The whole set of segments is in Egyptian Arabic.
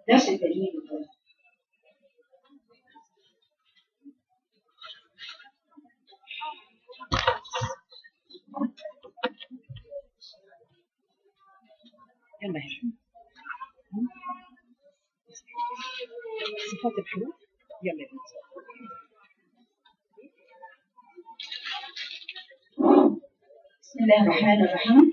درس التجويد والقراءة. يلا يا حبيبي. صفات الحروف يلا يا بنتي بسم الله الرحمن الرحيم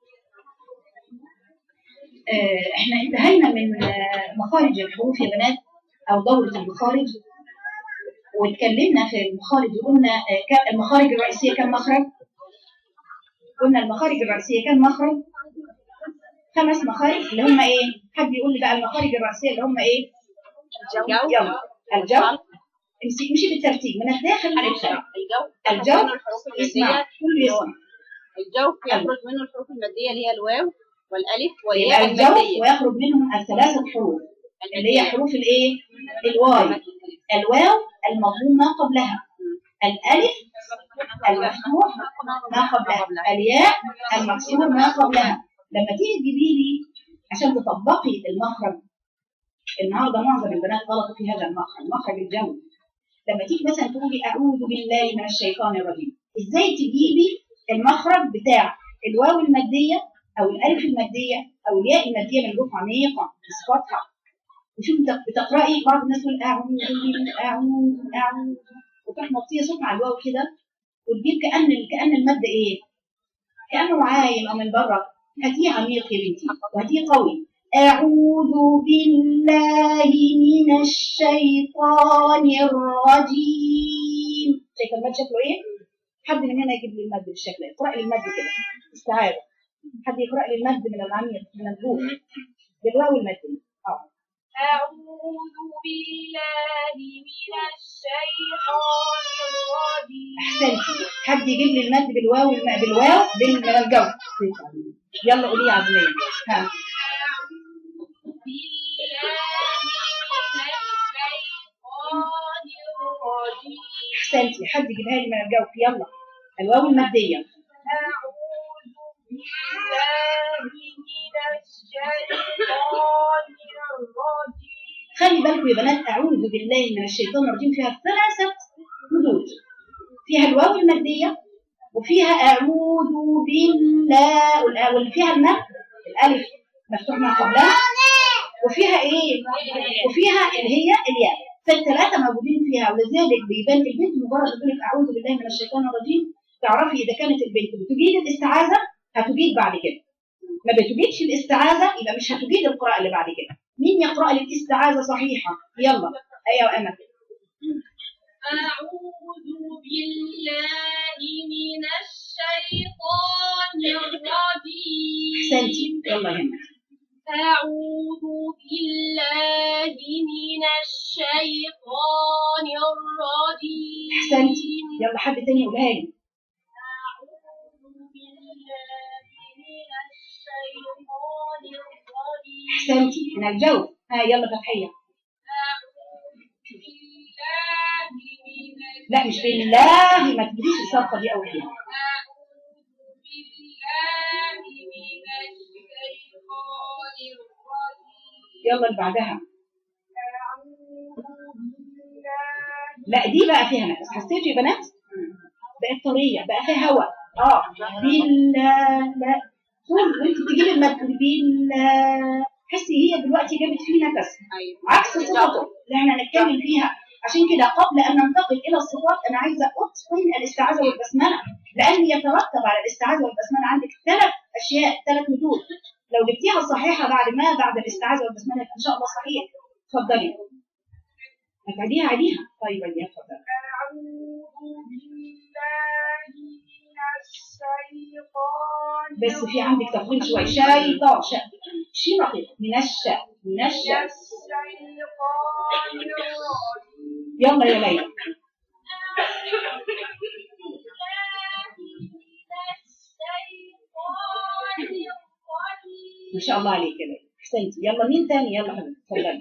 آه، احنا انتهينا من آه، مخارج الحروف يا بنات او دورة المخارج واتكلمنا في المخارج وقلنا آه، كم- المخارج الرئيسية كم مخرج؟ قلنا المخارج الرئيسية كم مخرج؟ خمس مخارج اللي هم ايه؟ حد يقول لي بقى المخارج الرئيسية اللي هم ايه؟ الجو يلا الجو امسك مشي بالترتيب من الداخل للخارج الجو الجو يخرج منه الحروف اسمع المادية كله يسمع الجو يخرج منه الحروف المادية اللي هي الواو والألف يبقى والياء الجو المادية ويخرج منهم الثلاثة حروف اللي هي حروف الايه؟ الواي الواو المضموم ما قبلها الالف المفتوح ما قبلها الياء المكسور ما قبلها لما تيجي تجيبي لي عشان تطبقي المخرج النهارده معظم البنات غلطوا في هذا المخرج مخرج الجو لما تيجي مثلا تقولي اعوذ بالله من الشيطان الرجيم ازاي تجيبي المخرج بتاع الواو الماديه او الالف الماديه او الياء الماديه من جوه عميقه اسقاطها وشوف بت- بتقراي بعض الناس تقول اعوذ بال- اعوذ اعوذ وتروح مطيه صوت مع الواو كده وتجيب كان كان المد ايه؟ كانه عايم او من بره هاتيه عميق يا بنتي وهاتيه قوي أعوذ بالله من الشيطان الرجيم شايف المد شكله ايه؟ حد من هنا يجيب لي المد بالشكل ده اقرأ لي المد كده استعاذة حد يقرأ لي المد من العميق من الجوف بالواو المد اه أعوذ بالله من الشيطان الرجيم احسنتي حد يجيب لي المد بالواو الم... بالواو بال- من الجو يلا قولي يا عزمية ها أعوذ بالله من الشيطان الرجيم احسنتي حد يجيبها لي من الجو يلا الواو المادية أعوذ بالله من الشيطان الرجيم خلي بالكم يا بنات أعوذ بالله من الشيطان الرجيم فيها ثلاثة حدود فيها الواو المادية وفيها أعوذ بالله والآ- واللي فيها المد الألف مفتوح ما قبلها وفيها إيه؟ وفيها اللي هي الياء فالثلاثة موجودين فيها ولذلك بيبان البنت مجرد تقول لك أعوذ بالله من الشيطان الرجيم تعرفي إذا كانت البنت بتجيد الاستعاذة هتجيد بعد كده ما بتجيدش الاستعاذة يبقى مش هتجيد القراءة اللي بعد كده مين يقرأ لي الاستعاذة صحيحة يلا أيوة أنا أعوذ بالله من الشيطان الرجيم أحسنتي يلا هنا أعوذ بالله من الشيطان الرجيم أحسنتي يلا حد تاني يقولها لي أعوذ بالله من الشيطان الرجيم أحسنتي من الجو ها يلا فتحية أعوذ بالله من لا مش بالله ما تجيبيش الصرفة دي أول كده أعوذ بالله من الشيطان الرجيم يلا اللي بعدها أعوذ بالله لا دي بقى فيها نفس حسيتوا يا بنات بقت طرية بقى فيها هواء اه بالله لا طول وانت بتجيبي المد بالله حسي هي دلوقتي جابت فيه نفس أيوة عكس صفته اللي احنا هنتكلم فيها عشان كده قبل ان ننتقل الى الصفات انا عايزه اتقن الاستعاذه والبسمله لان يترتب على الاستعاذه والبسمله عندك ثلاث اشياء ثلاث مدود لو جبتيها صحيحه بعد ما بعد الاستعاذه والبسمله يبقى ان شاء الله صحيح اتفضلي هتعيديها عيديها طيب عيديها اتفضلي أعوذ بالله من الشيطان بس في عندك تفضيل شويه شيطان ش شي رقيق من الشاء من الشاء الشيطان الرجيم يلا يا ليلى ما شاء الله عليك يا ليلى احسنتي يلا مين تاني يلا حبيبتي اتفضلي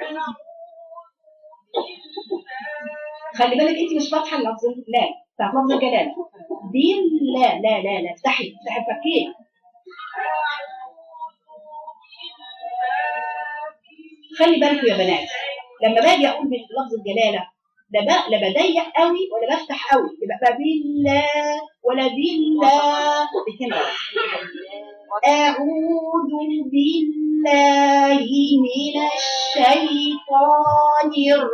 خلي بالك انت مش فاتحه اللفظ لا بتاعت لفظ الجلاله دين لا لا لا لا افتحي افتحي فكين خلي بالكم يا بنات لما باجي اقول بلفظ الجلاله لا ب- لا بضيق قوي ولا بفتح قوي يبقى بقى بالله ولا بالله الاثنين غلط. أعوذ بالله من الشيطان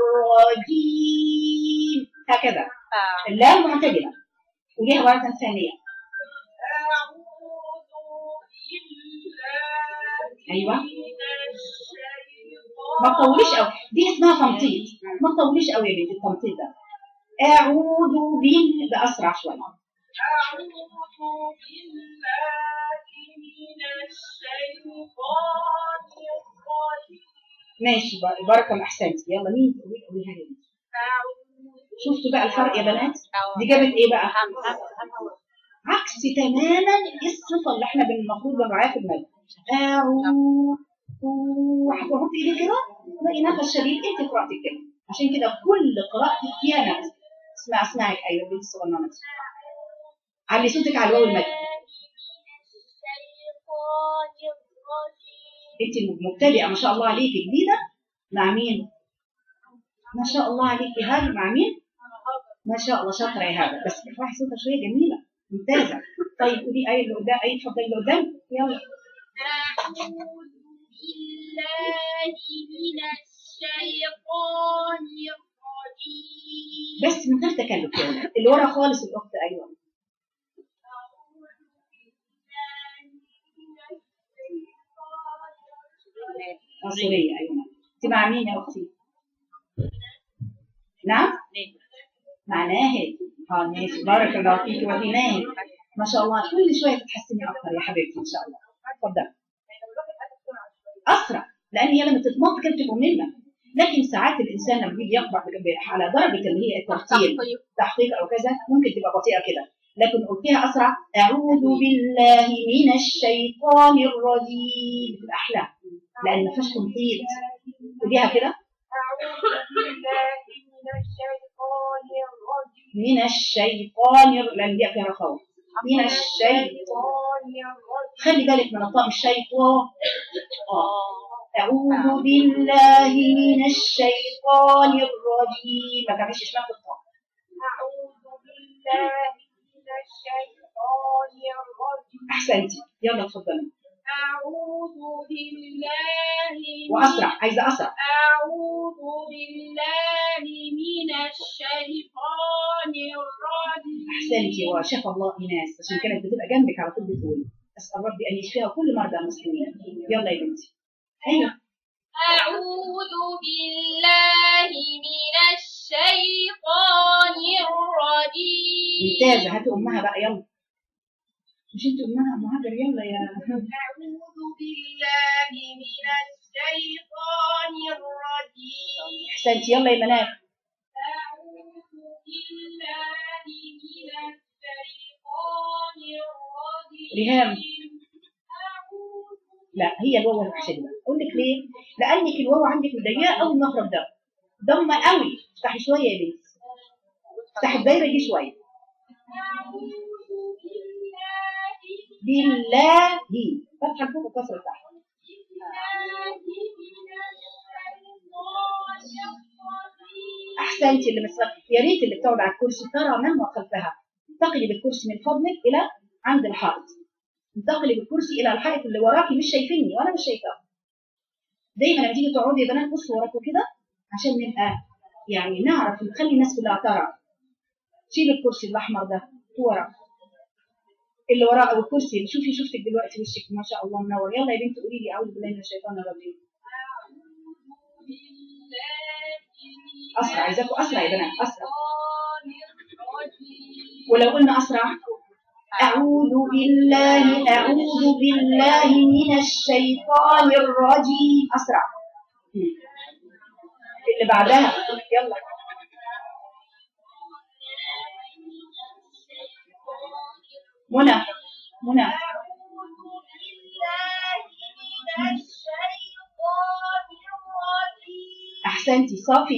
الرجيم هكذا اللام معتدلة وليها مرة ثانية أعوذ بالله أيوة من الشيطان ما تطوليش قوي دي اسمها تمطيط ما تطوليش قوي يا بنتي التمطيط ده أعوذ بال بأسرع شوية أعوذ بالله من الشيطان الرجيم ماشي بار- بارك الله أحسنتي يلا مين تقولي قوليها لي أعوذ شفتوا بقى الفرق يا بنات دي جابت ايه بقى عكس تماما الصفه اللي احنا بن- المفروض بنراعيها في المد اعوذ هتحطي ايدك كده تلاقي نفس شديد انت قراتك كده عشان كده كل قراءتك فيها نفس اسمع اسمعك ايوه بنت الصغننه دي. علي صوتك على الواو المد انت مبتدئه ما شاء الله عليكي جديده مع مين؟ ما شاء الله عليكي هاي مع مين؟ ما شاء الله شاطره يا هذا بس ارفعي صوتها شويه جميله ممتازه طيب قولي اي اللي قدام اي اتفضلي اللي قدام يلا أعوذ بالله من الشيطان الرجيم بس من غير تكلف يا ولاد اللي ورا خالص الاخت ايوه عنصريه ايوه انت مع مين يا اختي؟ نعم؟ مع ناهد اه ماشي بارك الله فيك وفي ناهد ما شاء الله كل شويه تتحسني اكتر يا حبيبتي ان شاء الله اتفضلي اسرع لان هي لما تتمط كانت تبقى ممله لكن ساعات الانسان لما بيجي يقرا بيبقى على درجه اللي هي الترتيل تحقيق او كذا ممكن تبقى بطيئه كده لكن قلتيها اسرع اعوذ بالله من الشيطان الرجيم بتبقى احلى لان ما فيهاش تمطيط قوليها كده أعوذ بالله من الشيطان الرجيم من الشيطان الر- لان دي فيها خوف من الشيطان الشيطان الرجيم خلي بالك من الطاء الشيطان آه. أعوذ بالله من الشيطان الرجيم ما تعملش شمال في الطاء أعوذ بالله من الشيطان الرجيم أحسنتي يلا اتفضلي أعوذ بالله من- وأسرع عايزة أسرع أعوذ بالله من الشيطان الرجيم أحسنتي وشفى الله إناس عشان كانت بتبقى جنبك على طول بتقول أسأل ربي أن يشفيها كل مرضى المسلمين يلا يا بنتي أيوه أعوذ بالله من الشيطان الرجيم ممتازة هاتي أمها بقى يلا مش أنت أمها مهاجر يلا يا أعوذ بالله من الشيطان الرجيم أحسنتي يلا يا منال أعوذ بالله من الشيطان الرجيم ريهام أعوذ لا هي الواو الوحشه دي بقى. اقول لك ليه؟ لانك الواو عندك مضيقه قوي المخرج ده ضمه قوي افتحي شويه يا بنتي افتحي الدايره دي شويه أعوذ بالله بالله فتحه فوق وكسره تحت احسنتي اللي مسرح يا ريت اللي بتقعد على الكرسي ترى من وخلفها انتقلي بالكرسي من فضلك الى عند الحائط انتقلي بالكرسي الى الحائط اللي وراكي مش شايفيني وانا مش شايفاها دايما لما تيجي تقعدي يا بنات بصوا وراكوا كده عشان نبقى يعني نعرف نخلي الناس كلها ترى شيل الكرسي الاحمر ده ورا اللي وراه او الكرسي شوفي شفتك دلوقتي وشك ما شاء الله منور يلا يا بنتي قولي لي اعوذ بالله من الشيطان الرجيم اسرع عايزاكم اسرع يا بنات اسرع ولو قلنا اسرع أعوذ بالله أعوذ بالله من الشيطان الرجيم أسرع اللي بعدها يلا منى منى أحسنتي صافي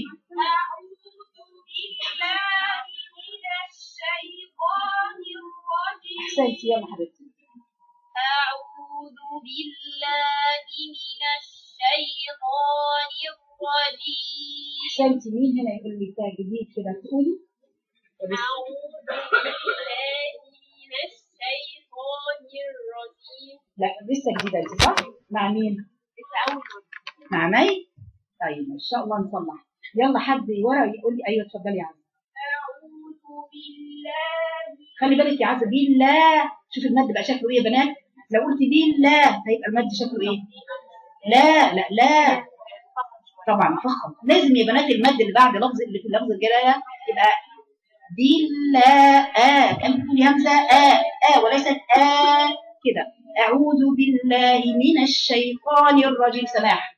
أحسنتي يلا حبيبتي أعوذ بالله من الشيطان الرجيم احسنت مين هنا يقول لي بتاع جديد كده تقولي أعوذ بالله من الشيطان الرجيم لا لسه جديده انت صح مع مين مع مي طيب ان شاء الله نصلح يلا حد ورا يقول لي ايوه اتفضلي يا عزه أعوذ بالله خلي بالك يا عزه بالله شوف المد بقى شكله ايه يا بنات لو قلت بالله هيبقى المد شكله ايه لا لا لا طبعا فخم لازم يا بنات المد اللي بعد لفظ اللي في لفظ الجلاله يبقى بالله آه كان بتقولي همزه آه آه وليست آه كده أعوذ بالله من الشيطان الرجيم سماح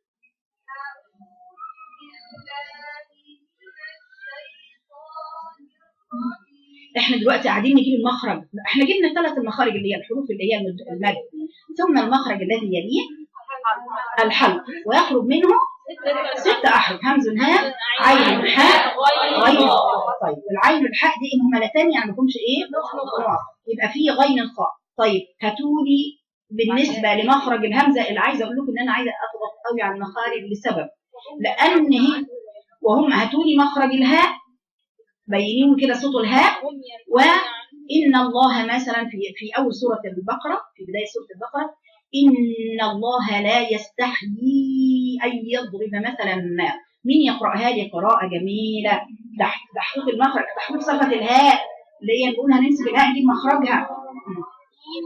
احنا دلوقتي قاعدين نجيب المخرج احنا جبنا ثلاث المخارج اللي هي الحروف اللي هي المد المد ثم المخرج الذي يليه الحلق ويخرج منه ست احرف همز هاء عين حاء غين طيب العين والحاء دي مهملتان يعني ما لهمش ايه نقط. يبقى في غين الخاء طيب هاتولي بالنسبه لمخرج الهمزه اللي عايزه اقول لكم ان انا عايزه اضغط قوي على المخارج لسبب لان هي وهم هاتولي مخرج الهاء بينين كده صوت الهاء وإن الله مثلا في في أول سورة البقرة في بداية سورة البقرة إن الله لا يستحيي أن يضرب مثلا ما مين يقرأها لي قراءة جميلة تحت تحقيق المخرج تحقيق صفة الهاء اللي هي نقول هنمسك الهاء نجيب مخرجها إن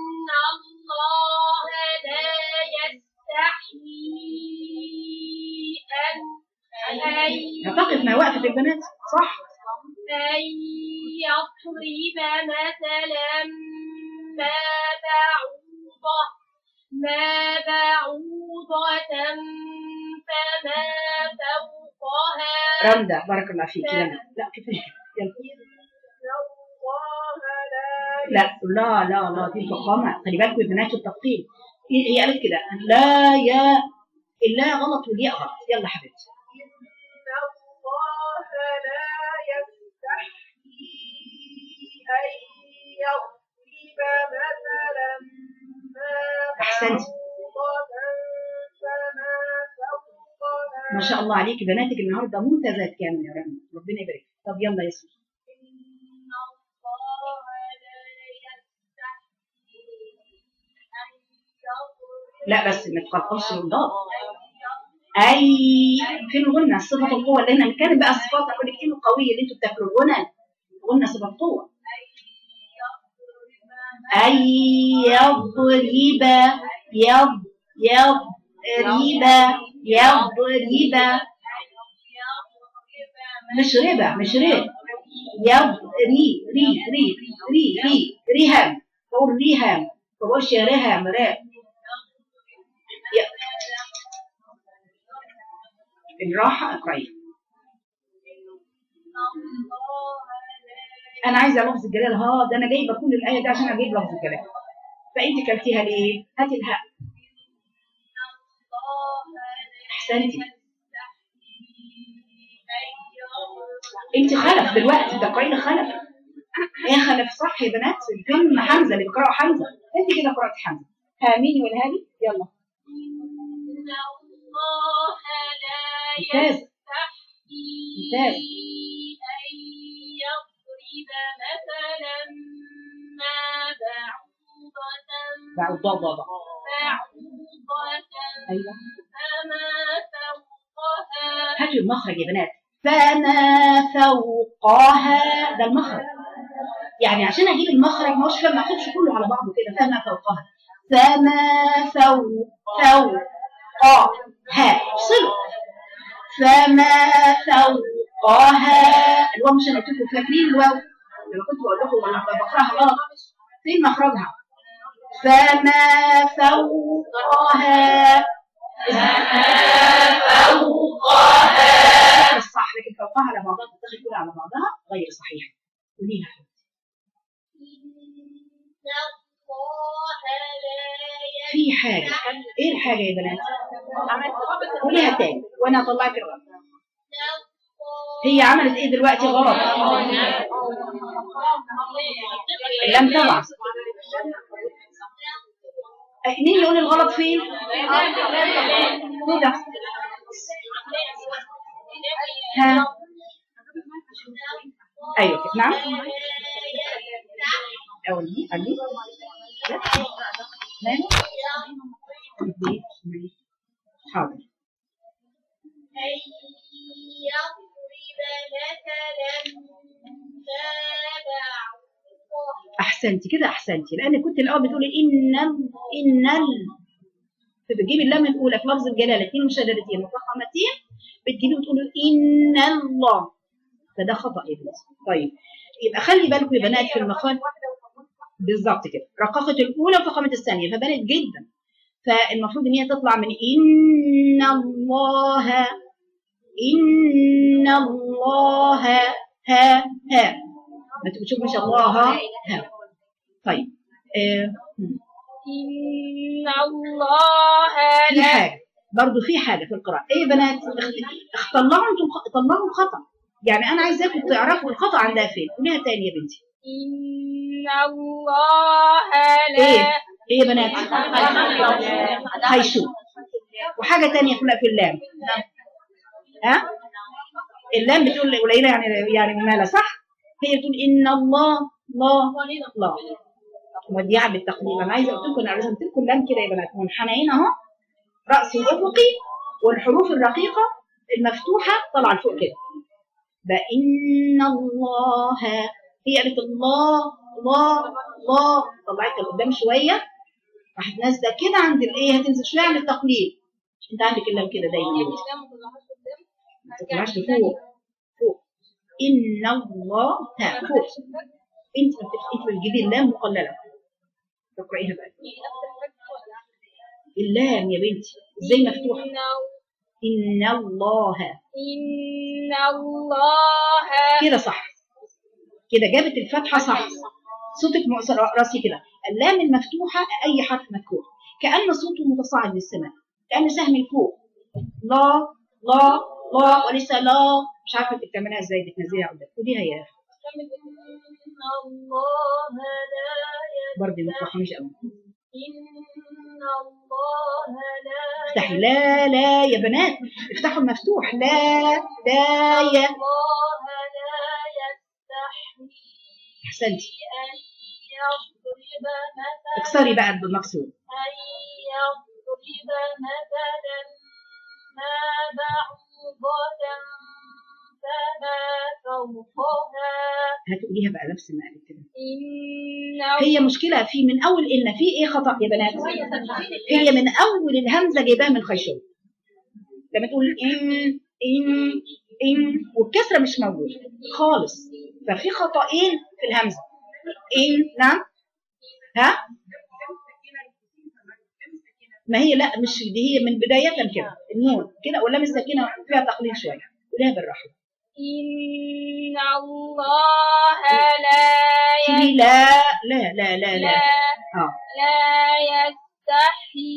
الله لا يستحيي أن أن هتقف ما وقفت البنات صح أن يضرب مثلا ما بعوضة ما بعوضة فما فوقها رمدة بارك الله فيك يلا لا كفاية يلا إن الله لا لا لا لا لا دي فخامة خلي بالكم يا بنات التفقيم هي هي قالت كده لا يا اللا غلط والياء غلط يلا حبيبتي إن الله لا يستحيي أن يضرب مثلا ما أحسنتي. بعوضة فما فوقها ما شاء الله عليك بناتك النهارده ممتازات كانوا يا رنا ربنا يبارك طب يلا يا ياسمين إن الله لا يستحيي أن يضرب لا بس ما تخلطش الضاد اي فين الغنى صفه القوه اللي هنا نتكلم بقى الصفات اقول لك ايه القويه اللي انتوا بتاكلوا الغنى الغنى صفه قوه اي يضرب يض يضرب يضرب مش ربا مش رب يض ري ري ري ري ري ريهام بقول ريهام ما بقولش يا ريهام راب الراحة اقرأي أنا عايزة لفظ الجلال ها ده أنا جايبة كل الآية دي عشان أجيب لفظ الجلال فأنت كلتيها ليه؟ هاتي الهاء أحسنتي أنت خلف دلوقتي بتقرأي خلف إيه خلف صح يا بنات الفيلم حمزة اللي بيقرأوا حمزة أنت كده قرأتي حمزة هامين والهادي يلا إن الله لا ممتاز يستحيي ممتاز. أن يضرب مثلا ما بعوضة بعد ضاد ضاد بعوضة أيوه فما فوقها هاتوا المخرج يا بنات فما فوقها ده المخرج يعني عشان اجيب المخرج ما هوش ما اخدش كله على بعضه كده فما فوقها فما فوق فوقها افصلوا فما فوقها الواو مش انا قلت لكم فاكرين الواو لما كنت بقول لكم وانا بقراها غلط فين مخرجها فما فوقها فوقها الصح لكن فوقها على بعضها تتخذ كلها على بعضها غير صحيح قوليها إن الله لا في حاجة ايه الحاجة يا بنات قوليها تاني وانا هطلعك الغلط هي عملت ايه دلوقتي غلط لم طبعا مين يقول الغلط فين كده ها ايوه كده. نعم اول دي قال لا ماله دي حاضر أن يضرب مثلا ما بعوضة احسنتي كده احسنتي لان كنت الاول بتقولي ان ال ان ال فبتجيبي اللام الاولى في لفظ الجلاله اثنين مشددتين مفخمتين بتجيبي وتقولي ان الله فده خطا يا بنتي طيب يبقى خلي بالكم يا بنات في المخارج بالظبط كده رققه الاولى وفخامه الثانيه فبانت جدا فالمفروض ان هي تطلع من ان الله ان الله ها ها ما تشوفش الله ها طيب آه. م. إن الله في حاجه برضو في حاجه في القراءه ايه يا بنات اخت- اخ- طلعوا انتم خ- طلعوا الخطا يعني انا عايزاكم تعرفوا الخطا عندها فين قوليها تاني يا بنتي إن الله لا ايه ايه يا بنات هيشوف وحاجه تانية في في اللام ها اللام بتقول قليله يعني يعني مالها صح هي بتقول ان الله الله الله وديعة بالتقليل انا عايزه اقول لكم انا رسمت لكم اللام كده يا بنات منحنيين اهو راس افقي والحروف الرقيقه المفتوحه طالعه لفوق كده بإن الله هي قالت الله الله الله طلعت لقدام شويه راحت نازله كده عند الايه هتنزل شويه عند التقليل انت عندك اللام كده دايما ما تطلعش لفوق فوق ان الله ها فوق انت ما بتف- انت بتجيبي اللام مقلله تقرايها بقى اللام يا بنتي ازاي مفتوحه إن ان الله إن الله كده صح كده جابت الفتحه صح صوتك مؤثر راسي كده اللام المفتوحه اي حرف مكروه كان صوته متصاعد للسماء كان سهم لفوق لا لا لا ولسه لا مش عارفه انت بتعملها ازاي بتنزليها قدام خديها يا اخي إن الله لا برضه ما تفهميش قوي إن الله لا افتحي لا لا يا بنات افتحوا المفتوح لا لا يا الله لا يستحيي احسنتي أن يضرب مثلا اكسري بقى بالمقصود أن يضرب مثلا ما بعوضة فما فوقها هتقوليها بقى نفس ما قالت كده إن هي مشكله في من اول ان في ايه خطا يا بنات هي من اول الهمزه جايباها من خيشوم لما تقول ان ان ان والكسره مش موجوده خالص ففي خطأين في الهمزه ان نعم ها ما هي لا مش دي هي من بدايه كده النون كده ولا الساكنه فيها تقليل شويه قوليها بالراحه إن الله لا تقولي ي- لا لا لا لا لا لا اه لا يستحيي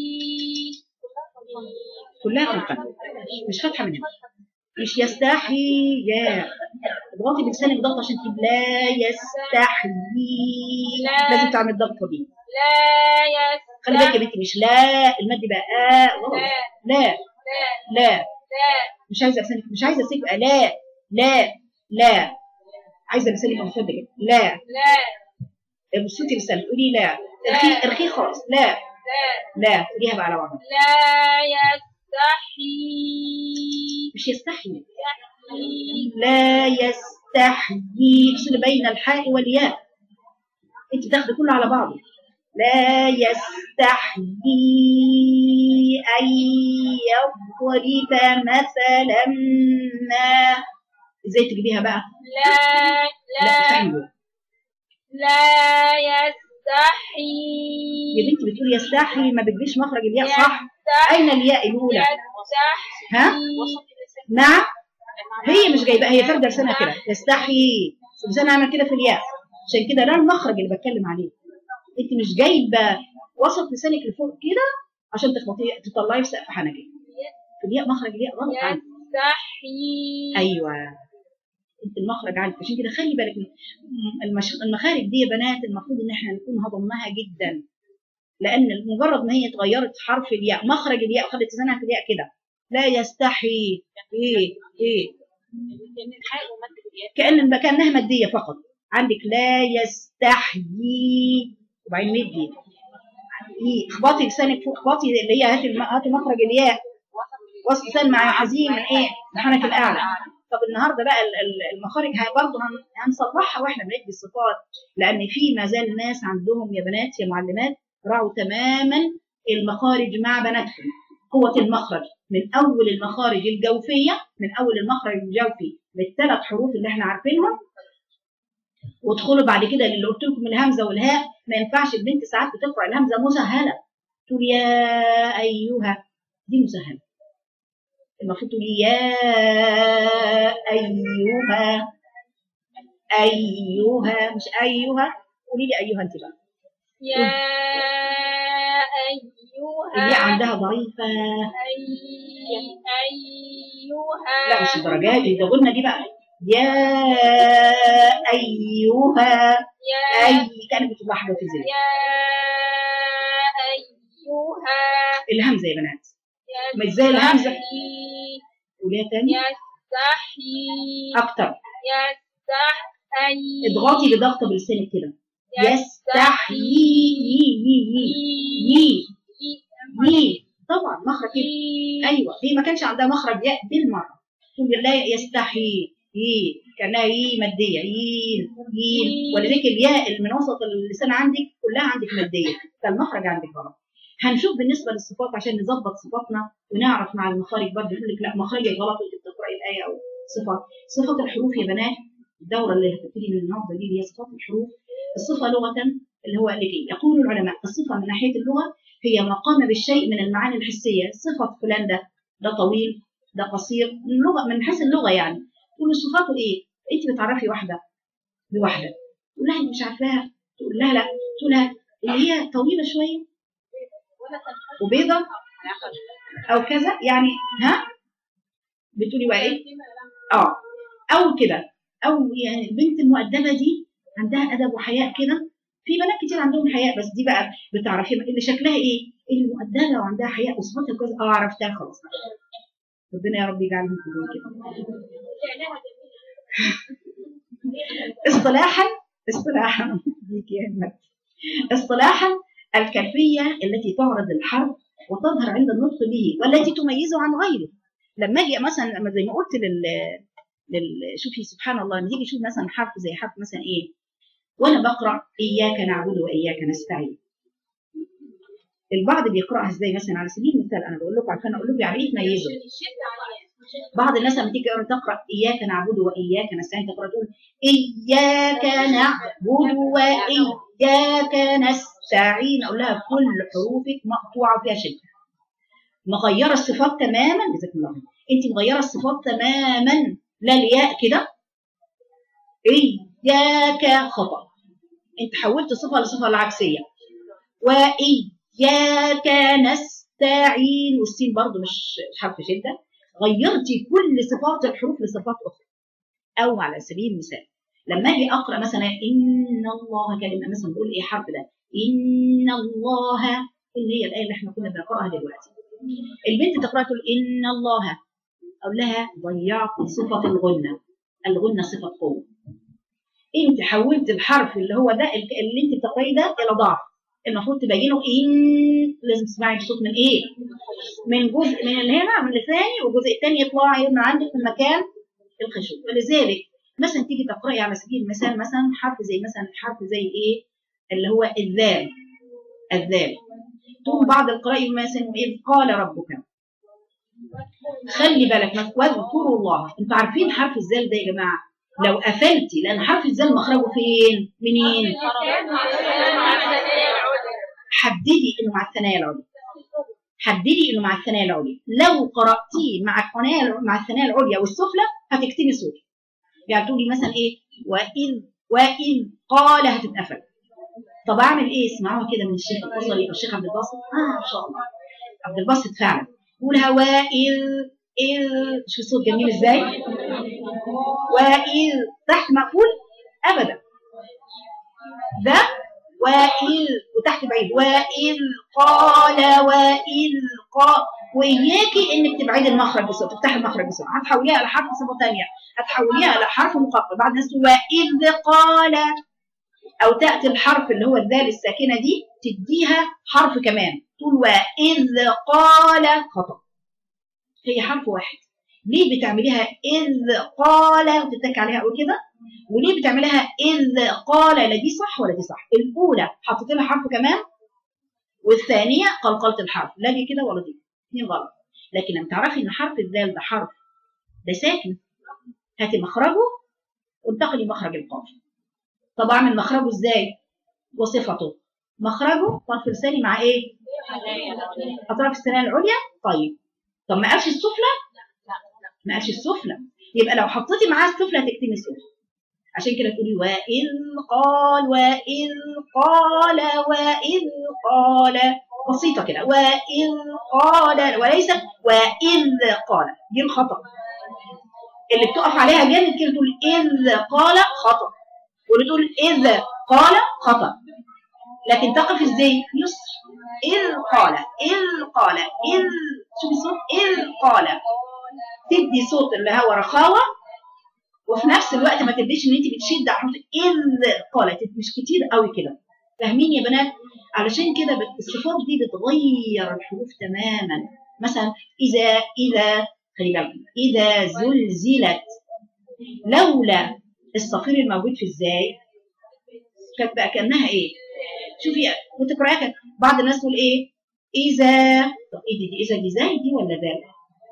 كلها خلقا مش فاتحه منها مش يستحي يا اضغطي بلسانك ضغط عشان تجيب لا يستحيي لا. لازم تعمل الضغطه دي لا خلي بالك يا يستحيي بنتي مش لا المد بقى آه غلط لا لا لا لا مش عايزه لسانك مش عايزه لسانك يبقى لا لا لا عايزه لسانك يبقى مفرد كده لا لا بصوتي لسانك قولي لا ارخي ارخي خالص لا لا لا قوليها بقى على بعضها لا يستحيي مش يستحي لا يستحيي افصل بين الحاء والياء انت بتاخدي كله على بعضه لا يستحيي ان يضرب مثلا ما ازاي تجيبيها بقى لا لا لا فعلا لا يستحيي يا بنتي بتقولي يستحي ما بتجيش مخرج الياء صح يستحيي اين الياء الاولى يستحيي ها نعم هي مش جايبه هي فارده لسانها كده يستحي لسانها عامل كده في الياء عشان كده ده المخرج اللي بتكلم عليه انت مش جايبه وسط لسانك لفوق كده عشان تخبطي تطلعي في سقف حنكك الياء مخرج الياء غلط عندك يستحيي ايوه انت المخرج عندك عشان كده خلي بالك من المش... المخارج دي يا بنات المفروض ان احنا نكون هضمناها جدا لان مجرد ما هي اتغيرت حرف الياء مخرج الياء وخلت لسانها في الياء كده لا يستحي ايه ايه كأن كأنها مادية فقط عندك لا يستحيي وبعدين مدي ي- اخبطي لسانك فوق اخبطي اللي هي هاتي الم- هاتي مخرج الياء وسط لسان مع حزين من ايه؟ الحنك الاعلى طب النهارده بقى ال- ال- المخارج هي برضه هن- هنصلحها واحنا بندي الصفات لان في ما زال ناس عندهم يا بنات يا معلمات راعوا تماما المخارج مع بناتهم قوة المخرج من أول المخارج الجوفية من أول المخرج الجوفي بالثلاث حروف اللي احنا عارفينهم وادخلوا بعد كده اللي قلت لكم الهمزة والهاء ما ينفعش البنت ساعات بتقرأ الهمزة مسهلة تقول يا أيها دي مسهلة المفروض تقول يا أيها أيها مش أيها قولي لي أيها أنت بقى يا اللي أيها عندها ضعيفة أي أيها لا مش الدرجات دي ده قلنا دي بقى يا أيها يا أي كانت بتطلع حاجة في زي يا أيها الهمزة يا بنات مش زي الهمزة قوليها تاني يستحي أكتر يستحي اضغطي بضغطة بلسانك كده يستحيي يي يي يي يي يي طبعا مخرج كده ايوه هي ما كانش عندها مخرج ياء بالمره تقول لا يستحي يي كانها يي ماديه يين يين ولذلك الياء اللي من وسط اللسان عندك كلها عندك ماديه فالمخرج عندك غلط هنشوف بالنسبه للصفات عشان نظبط صفاتنا ونعرف مع المخارج برضه يقول لك لا مخرجك غلط وانت بتقراي الايه او صفات صفات الحروف يا بنات الدوره اللي هتبتدي من النهارده دي اللي هي صفات الحروف الصفه لغه اللي هو اللي يقول العلماء الصفه من ناحيه اللغه هي ما قام بالشيء من المعاني الحسيه صفه فلان ده ده طويل ده قصير من اللغه من حيث اللغه يعني تقول له صفاته ايه انت بتعرفي واحده بواحده تقول لها انت مش عارفاها تقول لها لا تقول لها اللي هي طويله شويه وبيضه او كذا يعني ها بتقولي بقى ايه اه او كده او يعني البنت المؤدبه دي عندها ادب وحياء كده في بنات كتير عندهم حياء بس دي بقى بتعرفي اللي شكلها ايه اللي مؤدبه وعندها حياء وصفاتها كويسه اه عرفتها خلاص ربنا يا رب يجعلهم كلهم كده اصطلاحا اصطلاحا ديك يا همت اصطلاحا الكيفيه التي تعرض الحرف وتظهر عند النطق به والتي تميزه عن غيره لما اجي مثلا لما زي ما قلت لل لل شوفي سبحان الله لما تيجي تشوف مثلا حرف زي حرف مثلا ايه وانا بقرا اياك نعبد واياك نستعين البعض بيقراها ازاي مثلا على سبيل المثال انا بقول لكم عشان اقول لكم يعني ايه تميزه بعض الناس لما تيجي تقرا اياك نعبد واياك نستعين تقرا تقول اياك نعبد واياك نستعين اقول لها كل حروفك مقطوعه فيها شده مغيره الصفات تماما جزاك الله خير انت مغيره الصفات تماما لا الياء كده اياك خطا انت حولت صفه لصفه العكسيه واياك نستعين والسين برضو مش حرف شده غيرتي كل صفات الحروف لصفات اخرى او على سبيل المثال لما اجي اقرا مثلا ان الله كلمه مثلا بقول ايه حرف ده ان الله اللي هي الايه اللي احنا كنا بنقراها دلوقتي البنت تقرا تقول ان الله اقول لها ضيعت صفه الغنه الغنه صفه قوه انت حولت الحرف اللي هو ده اللي انت بتقرأيه ده الى ضعف المفروض تبينه ان لازم تسمعي الصوت من ايه من جزء من اللي هنا من لساني والجزء الثاني يطلع من عندك في مكان الخشوع ولذلك مثلا تيجي تقرأي على سبيل المثال مثلا حرف زي مثلا حرف زي ايه اللي هو الذال الذال تقوم بعض القراء مثلا واذ قال ربك خلي بالك واذكروا الله انتوا عارفين حرف الذال ده يا جماعه لو قفلتي لان حرف الذال مخرجه فين منين حددي انه مع الثنايا العليا حددي انه مع الثنايا العليا لو قراتيه مع الثنايا مع الثنايا العليا والسفلى هتكتبي صوت يعني تقولي مثلا ايه واذ واذ قال هتتقفل طب اعمل ايه اسمعوها كده من الشيخ البصري الشيخ عبد الباسط اه ما شاء الله عبد الباسط فعلا قولها واذ إذ شو الصوت جميل ازاي وإذ تحت مقفول أبدا ده وإذ وتحت بعيد وإذ قال وإذ قال واياكي انك تبعدي المخرج بسرعه تفتحي المخرج بسرعه هتحوليها على حرف صفه ثانيه هتحوليها على حرف مخفف بعد الناس تقول واذ قال او تاتي الحرف اللي هو الذال الساكنه دي تديها حرف كمان تقول واذ قال خطا هي حرف واحد ليه بتعمليها اذ قال وتتك عليها قوي كده وليه بتعمليها اذ قال لا دي صح ولا دي صح الاولى حطيت لها حرف كمان والثانيه قلقلت الحرف لا دي كده ولا دي اثنين غلط لكن لما تعرفي ان حرف الذال ده حرف ده ساكن هاتي مخرجه وانتقلي مخرج القاف طب اعمل مخرجه ازاي وصفته مخرجه طرف لساني مع ايه اطراف السنان العليا طيب طب ما قالش السفلى ما قالش السفلى يبقى لو حطيتي معاه السفلى هتكتمي السفلى عشان كده تقولي وإذ قال وإذ قال وإذ قال بسيطة كده وإذ قال وليس وإذ قال دي الخطأ اللي بتقف عليها جامد كده تقول إذ قال خطأ واللي تقول إذ قال خطأ لكن تقف ازاي يسر إذ قال إذ قال إذ شوفي صوت إذ قال تدي صوت اللي هو رخاوة وفي نفس الوقت ما تديش ان انت بتشد على حروف إذ قالت مش كتير قوي كده فاهمين يا بنات علشان كده بت- الصفات دي بتغير الحروف تماما مثلا إذا إذا خلي بالك إذا زلزلت لولا الصفير الموجود في ازاي كانت بقى كانها ايه شوفي وتقراها كده بعض الناس تقول ايه اذا طب ايه دي, دي اذا دي زي دي ولا ذال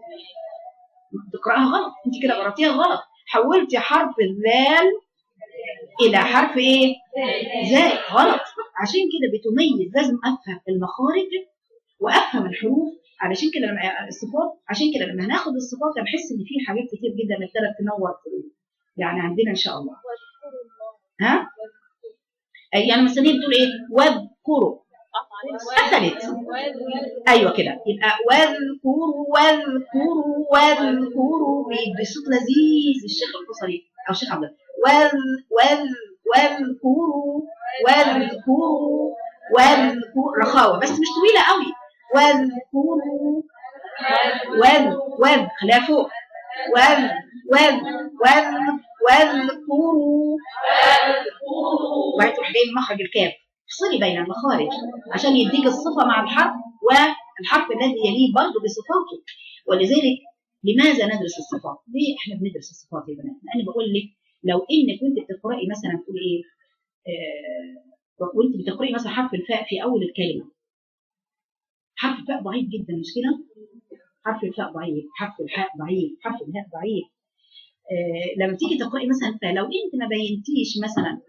تقراها غلط انت كده قراتيها غلط حولتي حرف الذال الى حرف ايه زي غلط عشان كده بتميز لازم افهم المخارج وافهم الحروف علشان كده لما الصفات عشان كده لما هناخد الصفات هنحس ان في حاجات كتير جدا ابتدت تنور في- يعني عندنا ان شاء الله ها يعني مثلا هي بتقول ايه واذكروا قفلت ايوه كده يبقى واذكروا واذكروا واذكروا بصوت لذيذ الشيخ القصري او الشيخ عبد الله واذ واذ واذكروا واذكروا واذكروا رخاوه بس مش طويله قوي واذكروا واذ واذ خليها فوق واذ واذ واذ واذكروا وبعدين تروح جاي من مخرج الكاف افصلي بين المخارج عشان يديك الصفة مع الحرف والحرف الذي يليه برضه بصفاته ولذلك لماذا ندرس الصفات؟ ليه احنا بندرس الصفات يا بنات؟ لأن بقول لك لو انك وانت بتقرأي مثلا تقول ايه آه وانت بتقرأي مثلا حرف الفاء في أول الكلمة حرف الفاء ضعيف جدا مش كده؟ حرف الفاء ضعيف، حرف الحاء ضعيف، حرف الهاء ضعيف. آه لما تيجي تقرأي مثلا فاء لو انت ما بينتيش مثلا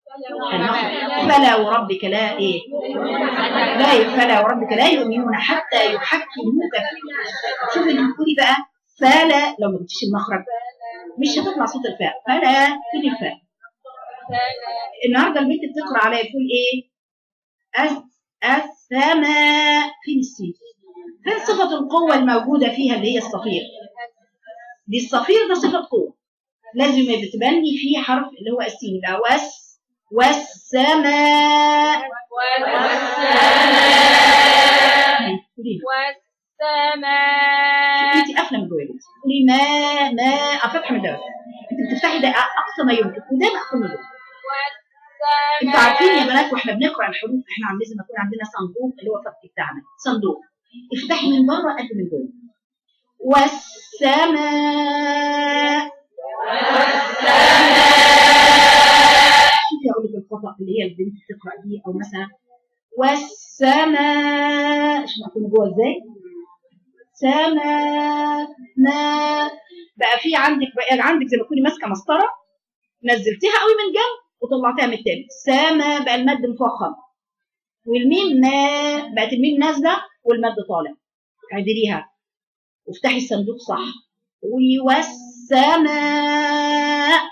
المخرج فلا وربك لا ايه لا ي- فلا وربك لا يؤمنون حتى يحكموك في- شوفي اللي بتقولي بقى فلا لو ما جبتيش المخرج مش هتطلع صوت الفاء فلا فين الفاء النهارده البنت بتقرا عليا بتقول ايه أس السماء فين السين فين صفة القوة الموجودة فيها اللي هي الصفير دي الصفير ده صفة قوة لازم بتبني فيه حرف اللي هو السين يبقى وس والسماء قولي والسماء انت قافله من جوه قولي ما ما اه فاتحه من جوه انت بتفتحي ده اقصى ما يمكن وده مقفول من جوه انتوا عارفين يا بنات واحنا بنقرا الحروف احنا عم لازم يكون عندنا صندوق اللي هو الفتح بتاعنا صندوق افتحي من بره قد من جوه والسماء شوفي اقول لك الخطا اللي هي البنت بتقرا دي او مثلا والسماء شوفي اكون جوه ازاي سماء ما بقى في عندك بقى عندك زي ما تكوني ماسكه مسطره نزلتيها قوي من جنب وطلعتيها من التاني سما بقى المد مفخم والميم ما بقت الميم نازله والمد طالع اعدليها وافتحي الصندوق صح قولي والسماء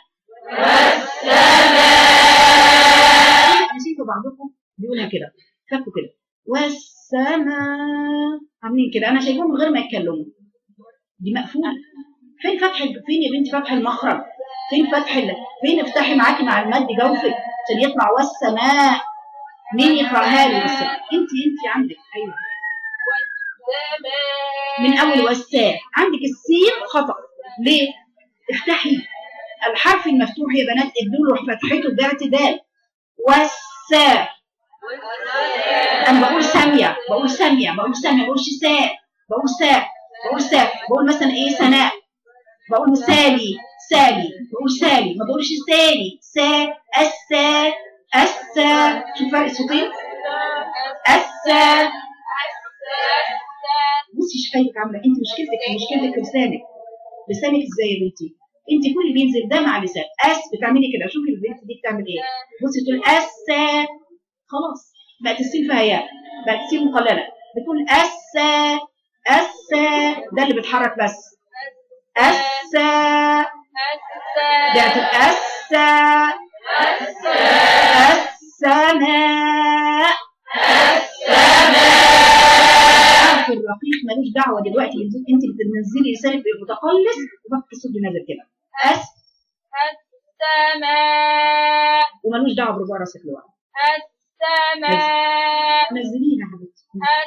انا شايفه بعضكم بيقولها كده فكوا كده والسماء عاملين كده انا شايفاهم من غير ما يتكلموا دي مقفوله فين فتح فين يا بنتي فتح المخرج فين فتح ال... فين افتحي معاكي مع المد جوفك عشان يطلع والسماء مين يقراها لي بس انت انت عندك ايوه والسماء من اول والساء عندك السين خطا ليه افتحي الحرف المفتوح يا بنات ادوا له فتحته باعتدال والساء انا بقول ساميه بقول ساميه بقول ساميه ما بقولش ساء بقول ساء بقول ساء بقول مثلا ايه سناء بقول سالي سالي بقول سالي ما بقولش سالي سا السا السا شوف فرق الصوتين السا بصي شفايفك عامله انت مشكلتك مشكلتك في لسانك لسانك ازاي يا بنتي انت كل اللي بينزل ده مع لسان اس بتعملي كده شوفي البنت دي بتعمل ايه بصي تقول اس خلاص بقت السين فيها ياء بقت السين مقلله بتقول اس اس ده اللي بيتحرك بس اس ده هتبقى اس السماء الحرف الرقيق ملوش دعوه دلوقتي انت انت بتنزلي لسانك متقلص وبقى الصوت نازل كده اس السماء وملوش دعوه بربع راسك لوحده السماء نزليها يا حبيبتي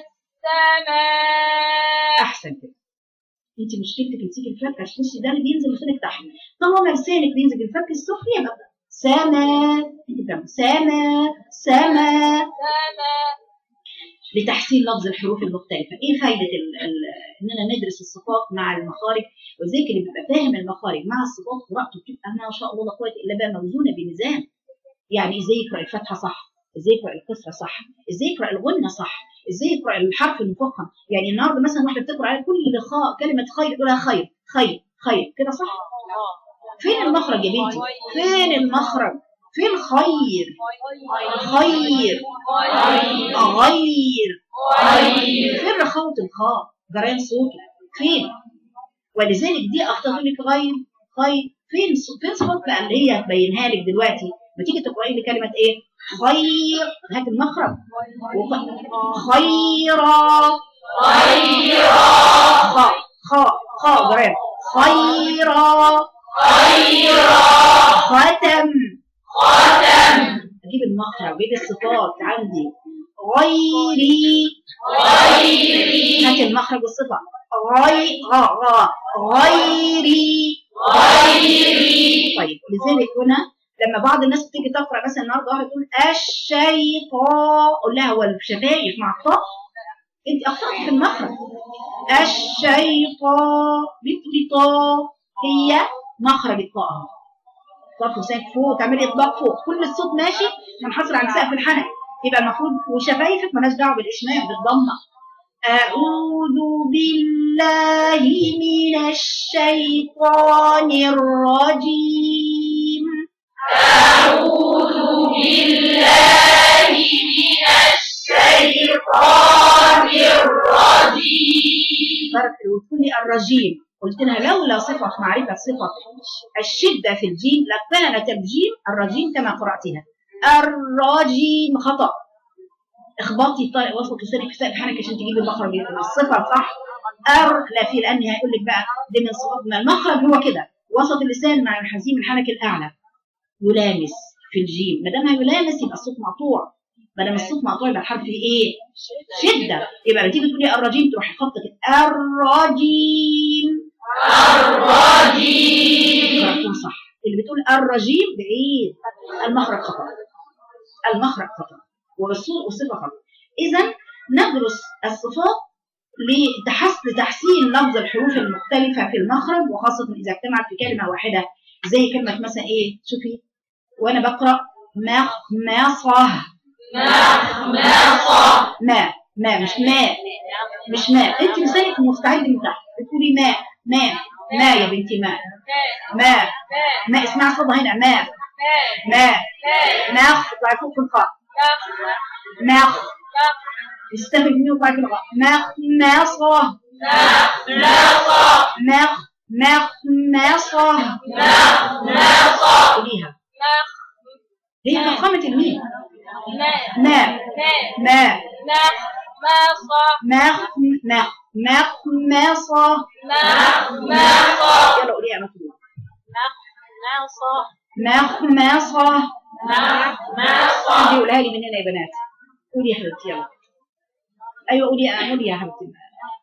السماء احسن كده انت مشكلتك تمسكي الفك عشان تخشي ده اللي بينزل لسانك تحت طالما لسانك بينزل الفك السفلي يبقى سما انت بتعمل سما سما سماء لتحسين لفظ الحروف المختلفة إيه فايدة ال ال إننا ندرس الصفات مع المخارج وذلك اللي بيبقى فاهم المخارج مع الصفات قراءته بتبقى ما شاء الله لا قوة إلا بالله موزونة بميزان يعني إزاي يقرأ الفتحة صح إزاي يقرأ الكسرة صح إزاي يقرأ الغنة صح إزاي يقرأ الحرف المفخم يعني النهارده مثلا واحدة بتقرأ على كل خاء كلمة خير يقولها خير خير خير كده صح فين المخرج يا بنتي فين المخرج فين خير خير غير فين رخاوة الخاء جريان صوته فين ولذلك دي اخطاء لك غير خير فين ص- فين صفات بقى اللي هي هتبينها لك دلوقتي ما تيجي تقراي لي كلمه ايه خير هات المخرج وخ- خيرا خيرا خاء خاء خاء جريان خيرا ختم ختم اجيب المخرج واجيب الصفات عندي غيري غيري هات المخرج والصفة غي غا غا غيري غيري طيب لذلك هنا لما بعض الناس بتيجي تقرا مثلا النهارده واحده تقول الشيطان اقول لها هو الشفايف مع الطاء انت اخطات في المخرج الشيطان بتقولي طاء هي مخرج الطاء اهو طرف لسانك فوق تعملي اطباق فوق كل الصوت ماشي منحصر عن سقف الحنك يبقى المفروض وشفايفك مالهاش دعوه بالاشمام بالضمه اعوذ بالله من الشيطان الرجيم فرق وتقولي الرجيم قلت لها لولا صفة معرفة صفة الشدة في الجيم لكانت الجيم الرجيم كما قرأتها الرجيم خطأ اخبطي طارق وسط لسانك في سقف حنك عشان تجيبي المخرج الصفة صح ار لا في لان هيقول لك بقى دي من صفات ما المخرج هو كده وسط اللسان مع الحزيم الحنك الاعلى يلامس في الجيم ما دام هيلامس يبقى الصوت مقطوع ما دام الصوت مقطوع يبقى الحرف ايه شده يبقى لما تيجي تقولي الرجيم تروحي خبطك الرجيم الرجيم صح اللي بتقول الرجيم بعيد المخرج خطا المخرج خطا والصوت والصفه خطا اذا ندرس الصفات لتحس لتحسين لفظ الحروف المختلفة في المخرج وخاصة إذا اجتمعت في كلمة واحدة زي كلمة مثلا إيه شوفي وأنا بقرأ مخمصة ما ما مش ماء مش ماء أنت لسانك مستعد من تحت بتقولي ماء ماء ماء يا بنتي ماء ماء ماء اسمعي صدى هنا ماء ماء ماء اطلعي فوق في الخاء ماء استخرج منه وطلعي في الغاء مخمصة مخ مخمصة قوليها هي فخامة الميم ما ما مخ مخ مخمصة يلا قوليها مكتوب مخمصة انتي قولها لي من هنا يا بنات قولي يا حبيبتي يلا ايوه قولي قولي يا حبيبتي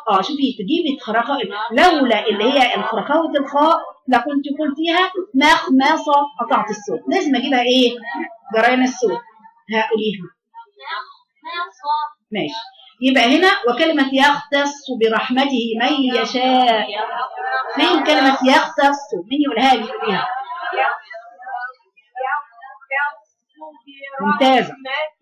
اه شوفي تجيبي خرخاء لولا اللي هي الخرخاوة الخاء لكنت قلتيها مخمصة قطعت الصوت لازم اجيبها ايه جريان الصوت هقوليها ماشي يبقى هنا وكلمة يختص برحمته من يشاء فين كلمة يختص مين يقولها لي فيها ممتازة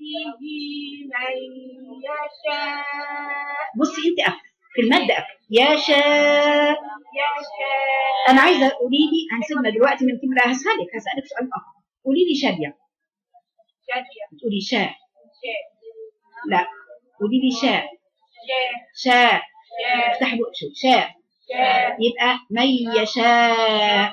بصي انت أف في المادة أف يشاء انا عايزه قولي لي هنسيبنا دلوقتي من كلمه هسالك هسالك سؤال اخر قولي لي شاديه تقولي شاء لا قولي لي شاء شاء افتحي بقك شوف شاء يبقى من يشاء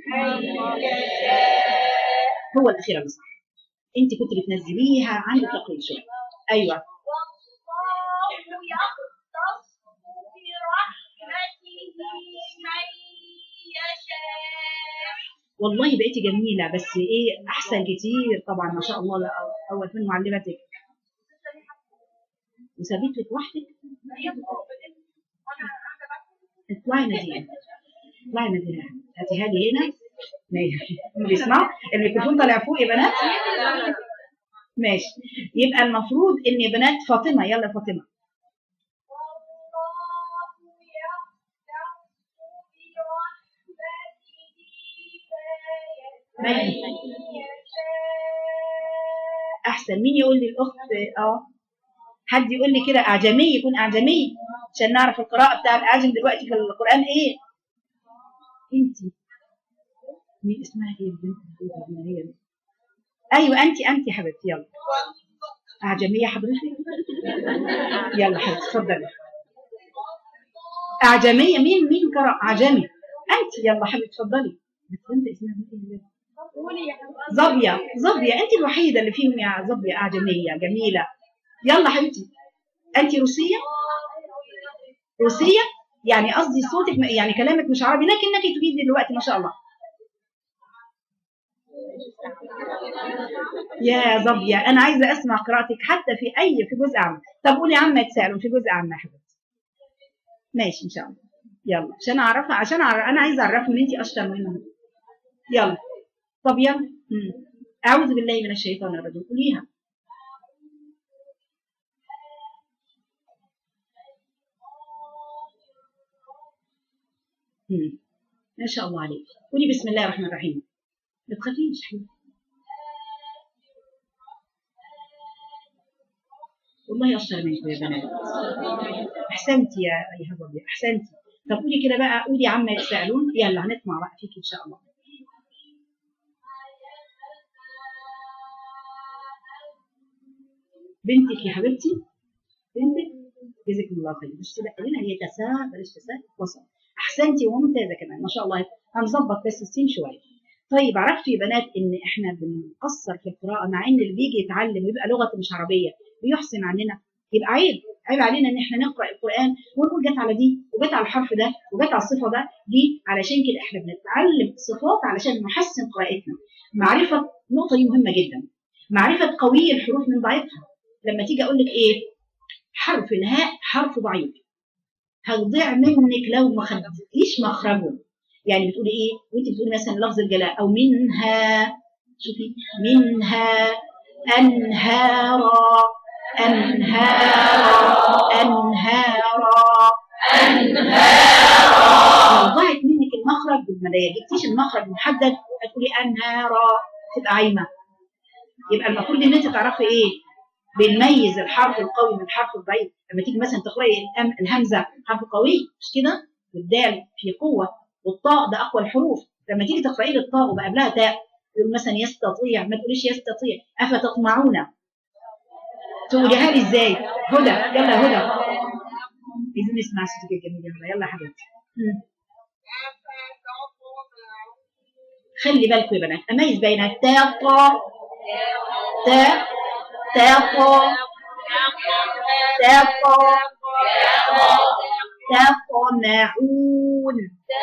هو الاخيره اللي صح انت كنت بتنزليها عندك تقليد شويه ايوه والله بقيتي جميله بس ايه احسن كتير طبعا ما شاء الله لا اول من معلمتك وسابت لك وحدك اطلعي ناديه اطلعي ناديه هاتيها لي هنا ماشي اللي بيسمعوا الميكروفون طالع فوق يا بنات ماشي يبقى المفروض ان يا بنات فاطمه يلا فاطمه من احسن مين يقول لي الاخت اه حد يقول لي كده اعجمي يكون اعجمي عشان نعرف القراءه بتاع الاعجم دلوقتي في القران ايه انت مين اسمها ايه البنت اللي هي ايوه انت انت يا حبيبتي يلا اعجميه حضرتك يلا حبيبتي اتفضلي اعجميه مين مين قرأ اعجمي انت يلا حبيبتي اتفضلي بنت اسمها ايه ظبية ظبية انت الوحيدة اللي فيهم يا ظبية اعجمية جميلة يلا حبيبتي انت روسية روسية يعني قصدي صوتك يعني كلامك مش عربي لكنك تريد دلوقتي ما شاء الله يا ظبية انا عايزة اسمع قراءتك حتى في اي في جزء عام طب قولي عامة تسألوا في جزء عام يا حبيبتي ماشي ان شاء الله يلا عشان اعرفها عشان أعرف انا عايزه اعرفهم ان انت اشطر منهم يلا طب يلا مم. اعوذ بالله من الشيطان الرجيم قوليها مم. ما شاء الله عليك قولي بسم الله الرحمن الرحيم ما تخافيش حبيبتي والله اشطر منكم يا بنات احسنتي يا ايها ظبي احسنتي طب قولي كده بقى قولي عما يتساءلون يلا هنسمع بقى فيك ان شاء الله بنتك يا حبيبتي بنتك جزاكم الله خير مش تبقى لنا هي تساء بلاش تساء وصل احسنتي وممتازه كمان ما شاء الله هنظبط بس السين شويه طيب عرفتوا يا بنات ان احنا بنقصر في القراءه مع ان اللي بيجي يتعلم ويبقى لغته مش عربيه بيحسن عننا يبقى عيب عيب علينا ان احنا نقرا القران ونقول جت على دي وجت على الحرف ده وجت على الصفه ده دي علشان كده احنا بنتعلم صفات علشان نحسن قراءتنا معرفه النقطه دي مهمه جدا معرفه قوي الحروف من ضعيفها لما تيجي اقول لك ايه حرف الهاء حرف ضعيف هيضيع منك لو ما خدتيش مخرجه يعني بتقولي ايه وانت بتقولي مثلا لفظ الجلاء او منها شوفي منها انهارا انهارا انهارا لو ضاعت منك المخرج ما جبتيش المخرج محدد هتقولي انهارا تبقى عايمه يبقى المفروض ان انت تعرفي ايه بنميز الحرف القوي من الحرف الضعيف لما تيجي مثلا تقراي الأم- الهمزه حرف قوي مش كده والدال في قوه والطاء ده اقوى الحروف لما تيجي تقراي لي الطاء وبقى قبلها تاء يقول مثلا يستطيع ما تقوليش يستطيع افتطمعون تقوليها لي ازاي هدى يلا هدى عايزين نسمع صوتك الجميل يا هدى يلا يا حبيبتي مم. خلي بالكم يا بنات اميز بين التاء طاء تاء تاء طاء تاء طاء تطمعون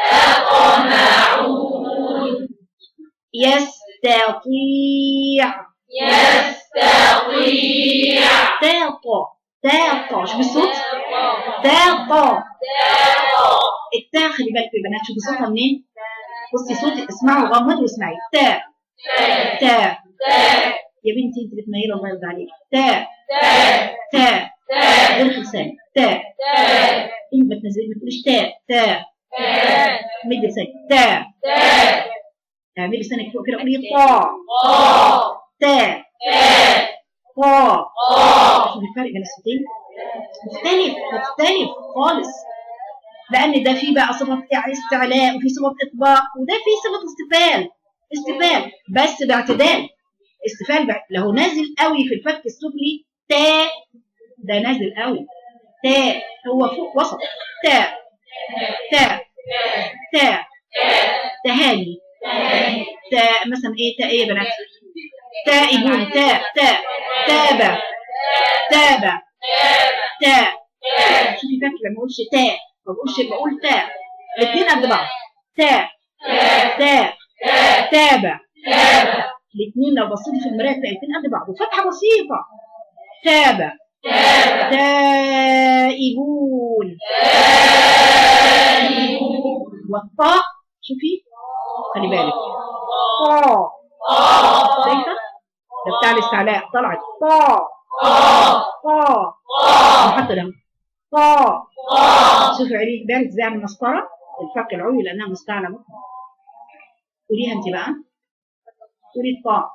يستطيع يستطيع تاطا تاطا شوف الصوت تاء طاء التاء خلي بالك يا بنات شوفي صوتها منين بصي صوتي اسمعوا غمض واسمعي تاء تاء يا بنتي انت بتميلي الله يرضى عليك تاء تاء غير لسانك تاء انت ما تنزلي ما تقوليش تاء تاء مدي لسانك تاء اعملي لسانك فوق كده قولي طاء تاء طاء شوفي الفرق بين الصوتين مختلف مختلف خالص لان ده فيه بقى صفه استعلاء وفي صفه اطباق وده فيه صفه استفال استفال بس باعتدال استفال بع... لو نازل قوي في الفك السفلي تاء ده نازل قوي تاء هو فوق وسط تاء تاء تاء تهاني تاء مثلا ايه تاء ايه يا بنات تائبون تاء تاء تابة تابة تاء شوفي فاكر لما اقولش تاء ما بقولش بقول تاء الاثنين قد بعض تاء تاء تابة الاثنين لو بصيتي في المرايه تلاقي الاثنين قد بعض وفتحه بسيطه تابة تائبون والطاء شوفي خلي بالك طاء شايفه ده بتاع الاستعلاء طلعت طاء طاء حتى ده طاء شوفي عريق بالك زي عن المسطره الفك العلوي لانها مستعلى مطلق قوليها انت بقى قولي الطاء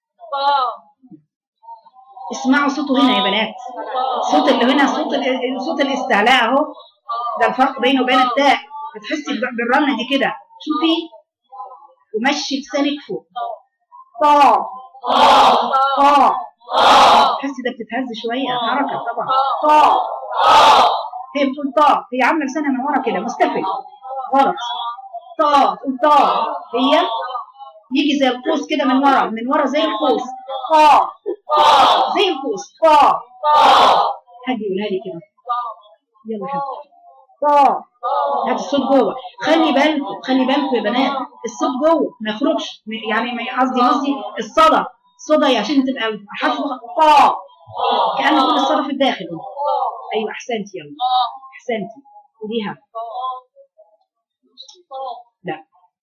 اسمعوا صوته هنا يا بنات صوت اللي هنا صوت ال- صوت الاستعلاء اهو ده الفرق بينه وبين التاء بتحسي ب- بالرنه دي كده شوفي ومشي لسانك فوق طاء طاء تحسي ده بتتهز شويه حركه طبعا طاء هي بتقول طاء هي عامله لسانها من ورا كده مستفل غلط طاء تقول طاء هي يجي زي القوس كده من ورا من ورا زي القوس طاء زي القوس طاء حد يقولها لي كده يلا حد طاء هات الصوت جوه خلي بالكم خلي بالكم يا بنات الصوت جوه ما يخرجش م- يعني ما- قصدي قصدي الصدى صدى عشان تبقى حرف طاء كأن كل الصدى في الداخل ايوه احسنتي يلا احسنتي قوليها لا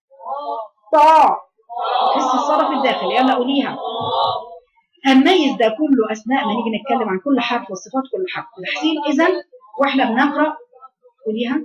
طاء حس الصدى في الداخل يلا قوليها هنميز ده كله اثناء ما نيجي نتكلم عن كل حرف وصفات كل حرف تحسين اذا واحنا بنقرا قوليها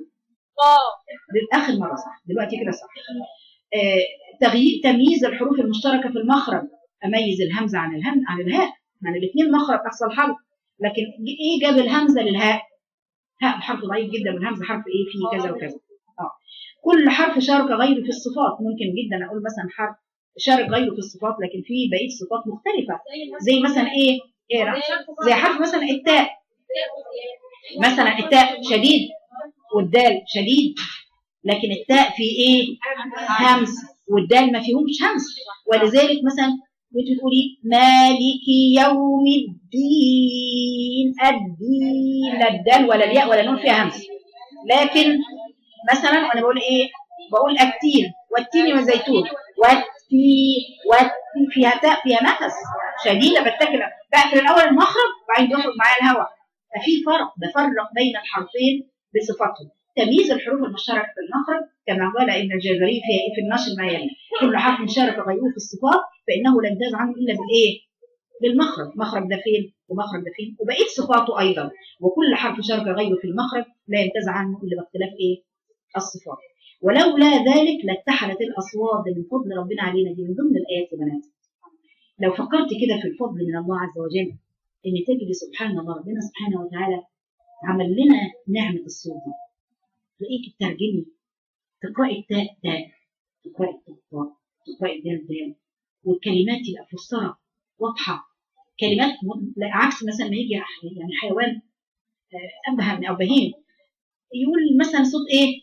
للاخر مره صح دلوقتي كده صح آه تغيير تمييز الحروف المشتركه في المخرج اميز الهمزه عن الهم عن الهاء يعني الاثنين مخرج تحصل حرف لكن ايه جاب الهمزه للهاء هاء حرف ضعيف جدا والهمزه حرف ايه فيه كذا وكذا اه كل حرف شارك غيره في الصفات ممكن جدا اقول مثلا حرف شارك غيره في الصفات لكن في بقيه الصفات مختلفه زي مثلا ايه ايه رأي؟ زي حرف مثلا التاء مثلا التاء شديد والدال شديد لكن التاء في ايه همس والدال ما فيهمش همس ولذلك مثلا بتقولي مالك يوم الدين الدين لا الدال ولا الياء ولا نون فيها همس لكن مثلا انا بقول ايه بقول التين والتين والزيتون والتي والتي فيها تاء فيها نفس شديده بتاكل بقفل الاول المخرج وبعدين يخرج معايا الهواء ففي فرق بفرق بين الحرفين بصفاتهم تمييز الحروف المشتركه في المخرج كما قال ابن الجزري في في النشر ما يلي كل حرف شارك غيره في الصفات فانه لا يمتاز عنه الا بالايه؟ بالمخرج مخرج ده فين ومخرج ده فين وبقيه صفاته ايضا وكل حرف شارك غيره في المخرج لا يمتاز عنه الا باختلاف ايه؟ الصفات ولولا ذلك لاتحدت الاصوات من فضل ربنا علينا دي من ضمن الايات يا بنات لو فكرت كده في الفضل من الله عز وجل ان تجد سبحان الله ربنا سبحانه وتعالى عمل لنا نعمه الصوت دي تلاقيك تترجمي تقرأي التاء تاء تقرأي التاء تاء تقرأي الدال دال والكلمات تبقى مفسرة واضحة كلمات م- لا، عكس مثلا ما يجي ح- يعني حيوان آه، أبهم أو بهيم يقول مثلا صوت إيه؟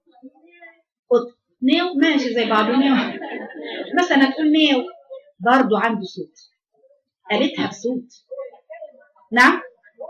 قط نيو ماشي زي بعضه نيو مثلا تقول نيو برضه عنده صوت قالتها بصوت نعم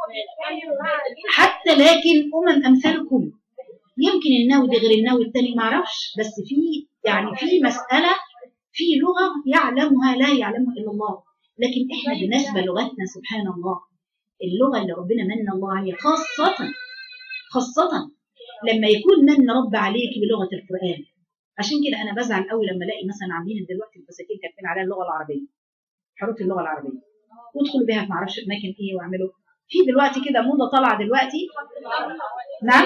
حتى لكن أمم أمثالكم يمكن النوي ده غير النوي التاني ما اعرفش بس في يعني في مسألة في لغة يعلمها لا يعلمها إلا الله لكن إحنا بالنسبة لغتنا سبحان الله اللغة اللي ربنا من الله عليها خاصة خاصة لما يكون من رب عليك بلغة القرآن عشان كده أنا بزعل قوي لما ألاقي مثلا عاملين دلوقتي الفساتين كاتبين عليها اللغة العربية حروف اللغة العربية وادخلوا بيها في معرفش أماكن إيه واعملوا في دلوقتي كده موضة طالعة دلوقتي نعم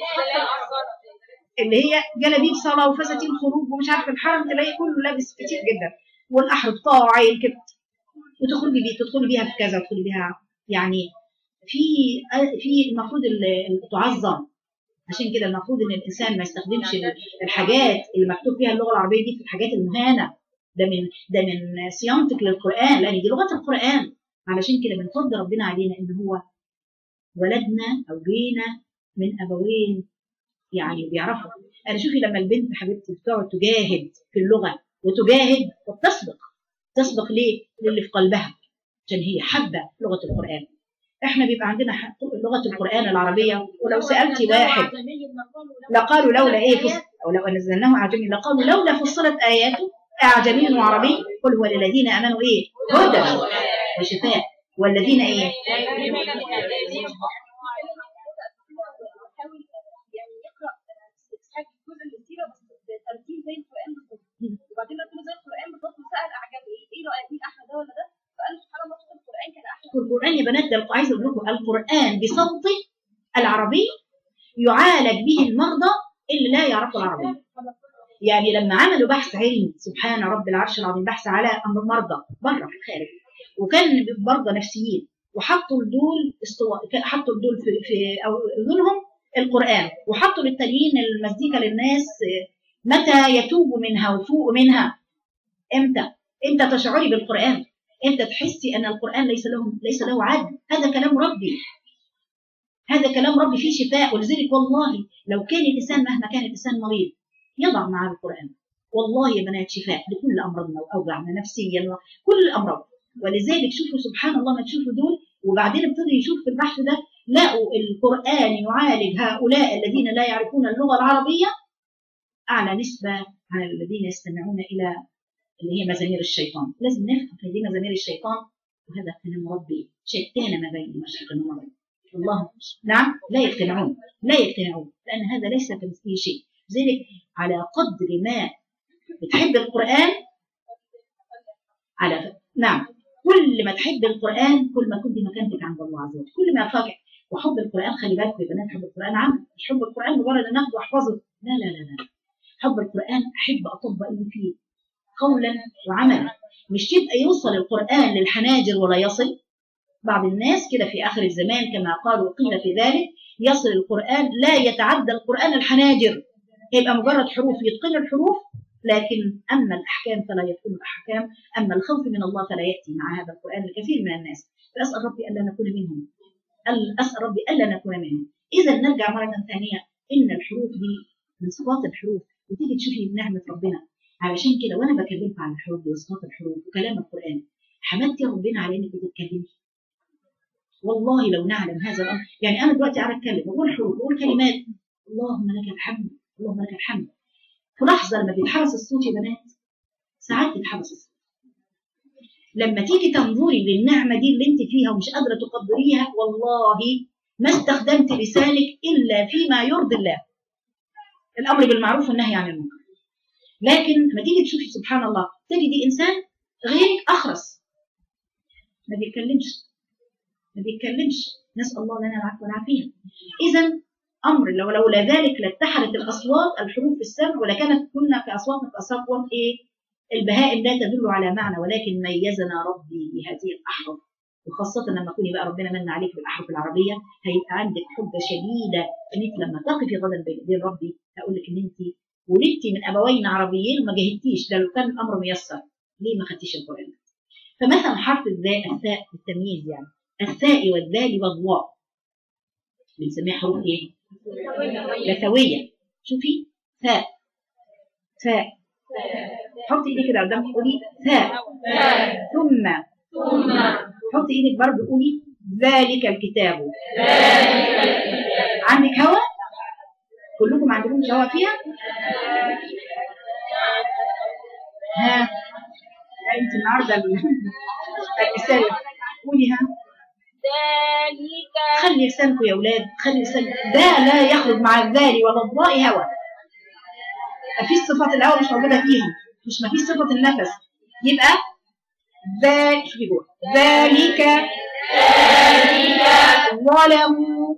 اللي هي جلابيب صلاة وفساتين خروج ومش عارفة الحرم تلاقي كله لابس كتير جدا والأحرف وعين كده وتدخلي بيه تدخلي بيها في كذا وتدخلي بيها يعني في في المفروض ال- تعظم عشان كده المفروض ان الانسان ما يستخدمش ال- الحاجات اللي مكتوب فيها اللغه العربيه دي في الحاجات المهانه ده من ده من صيانتك للقران لان دي لغه القران علشان كده من فضل ربنا علينا ان هو ولدنا او جينا من ابوين يعني بيعرفوا انا شوفي لما البنت حبيبتي بتقعد تجاهد في اللغه وتجاهد وبتسبق تسبق ليه؟ للي في قلبها عشان هي حابه لغه القران احنا بيبقى عندنا ح- لغه القران العربيه ولو سالتي واحد لقالوا لولا ايه فصل او لو نزلناه اعجمي لقالوا لولا فصلت اياته اعجمي وعربي قل هو للذين امنوا ايه هدى وشفاء والذين ايه وبعدين قلت له زي القران بالظبط وسال اعجبه ايه ايه رايك مين احلى ده ولا ده فقال له سبحان الله صوت القران كان احلى القران يا بنات ده عايز اقول لكم القران بصوته العربي يعالج به المرضى اللي لا يعرفوا العربيه يعني لما عملوا بحث علمي سبحان رب العرش العظيم بحث على امر مرضى بره في الخارج وكان مرضى نفسيين وحطوا لدول استواء حطوا لدول في, في او اذنهم القران وحطوا للتانيين المزيكا للناس متى يتوبوا منها ويفوقوا منها امتى امتى تشعري بالقران امتى تحسي ان القران ليس له ليس له عدل هذا كلام ربي هذا كلام ربي فيه شفاء ولذلك والله لو كان الانسان مهما كان الانسان مريض يضع معاه القرآن والله يا بنات شفاء لكل أمراضنا وأوجعنا نفسيا وكل الأمراض ولذلك شوفوا سبحان الله ما تشوفوا دول وبعدين ابتدوا يشوف في البحث ده لقوا القرآن يعالج هؤلاء الذين لا يعرفون اللغة العربية أعلى نسبة عن الذين يستمعون إلى اللي هي مزامير الشيطان لازم نفهم هذه مزامير الشيطان وهذا كلام ربي شتان ما بين المشرق والمغرب الله نعم لا يقتنعون لا يقتنعون لأن هذا ليس كمثله شيء لذلك على قدر ما بتحب القرآن على ف... نعم كل ما تحب القرآن كل ما كنت مكانتك عند الله عز وجل كل ما فاجئ وحب القرآن خلي بالك يا بنات حب القرآن عمل مش حب القرآن مجرد ان اخده واحفظه لا لا لا لا حب القرآن احب اطبق اللي فيه قولا وعملا مش تبقى يوصل القرآن للحناجر ولا يصل بعض الناس كده في اخر الزمان كما قالوا قيل في ذلك يصل القرآن لا يتعدى القرآن الحناجر يبقى مجرد حروف يتقن الحروف لكن أما الأحكام فلا يتقن الأحكام أما الخوف من الله فلا يأتي مع هذا القرآن الكثير من الناس فأسأل ربي ألا نكون منهم أسأل ربي ألا نكون منهم إذا نرجع مرة ثانية إن الحروف دي من صفات الحروف وتيجي تشوفي نعمة ربنا علشان كده وأنا بكلمك عن الحروف دي وصفات الحروف وكلام القرآن حمدتي ربنا على إنك بتتكلمي والله لو نعلم هذا الأمر يعني أنا دلوقتي قاعدة أتكلم وأقول حروف وأقول كلمات اللهم لك الحمد اللهم لك الحمد في لحظة لما بيتحبس الصوت يا بنات ساعات بيتحبس الصوت لما تيجي تنظري للنعمة دي اللي انت فيها ومش قادرة تقدريها والله ما استخدمت لسانك إلا فيما يرضي الله الأمر بالمعروف والنهي عن المنكر لكن لما تيجي تشوفي سبحان الله تجدي إنسان غيرك أخرس ما بيتكلمش ما بيتكلمش نسأل الله لنا العفو والعافية إذا امر لو لولا ذلك لاتحدت الاصوات الحروف في السمع ولكانت كنا كاصواتنا كاصوات ايه البهائم لا تدل على معنى ولكن ميزنا ربي بهذه الاحرف وخاصة لما تكوني بقى ربنا من عليك بالاحرف العربية هيبقى عندك حجة شديدة ان انت لما تقفي غدا بين ربي هقول لك ان انت ولدتي من ابوين عربيين وما جهدتيش ده لو كان الامر ميسر ليه ما خدتيش القران فمثلا حرف الذاء الثاء التمييز يعني الثاء والذال والضاء بنسميها حروف ايه؟ لثوية شوفي ثاء ثاء حطي ايدك كده قدامك قولي ثاء ثم حطي ايدك برضه قولي ذلك الكتاب عندك هوا كلكم عندكم هوا فيها ها انت النهارده الرساله قولي ها ذلك خلي لسانكم يا اولاد خلي لسان ده لا يخرج مع الذال ولا الضاء هوى مفيش صفة الهوى مش موجودة فيهم مش مفيش صفة النفس يبقى ذلك شوفي جوه ذلك ظلموا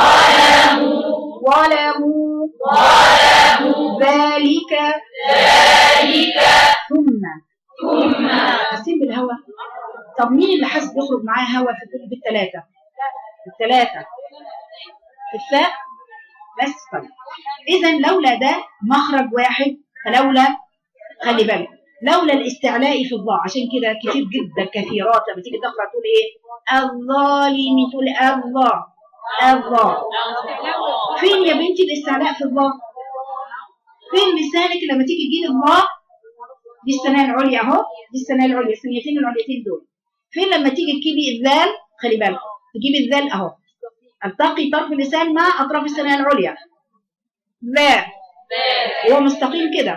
ظلموا ذلك ثم حاسين بالهوى طب مين اللي حاسس بيخرج معاه هوا في كل بالثلاثة الثلاثة الفاء بس طيب إذا لولا ده مخرج واحد فلولا خلي بالك لولا الاستعلاء في الضاء عشان كده كتير جدا كثيرات لما تيجي تقرا تقول ايه الظالم تقول الضاء الضاء فين يا بنتي الاستعلاء في الضاء فين لسانك لما تيجي تجيب الضاء دي الثنايا العليا اهو دي الثنايا العليا الثنيتين العليتين دول فين لما تيجي تجيبي الذال خلي بالك تجيبي الذال اهو التقي طرف اللسان مع اطراف الثنايا العليا ذا هو مستقيم كده